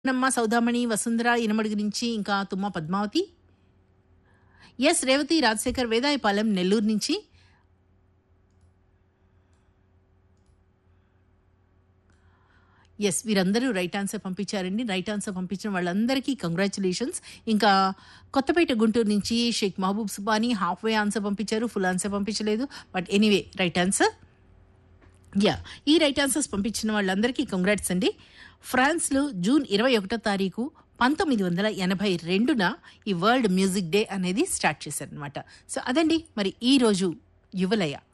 నమ్మ సౌదామణి వసుంధర ఇనమడుగు నుంచి ఇంకా తుమ్మ పద్మావతి ఎస్ రేవతి రాజశేఖర్ వేదాయపాలెం నెల్లూరు నుంచి ఎస్ వీరందరూ రైట్ ఆన్సర్ పంపించారండి రైట్ ఆన్సర్ పంపించిన వాళ్ళందరికీ కంగ్రాచులేషన్స్ ఇంకా కొత్తపేట గుంటూరు నుంచి Sheikh Mahaboob Subhani half way answer పంపించారు ఫుల్ ఆన్సర్ పంపించలేదు but anyway right answer yeah ఈ రైట్ ఆన్సర్స్ పంపించిన వాళ్ళందరికీ కంగ్రాట్స్ అండి ఫ్రాన్స్లో జూన్ ఇరవై ఒకటో తారీఖు పంతొమ్మిది వందల ఎనభై రెండున ఈ వరల్డ్ మ్యూజిక్ డే అనేది స్టార్ట్ చేశారనమాట సో అదండి మరి ఈ రోజు యువలయ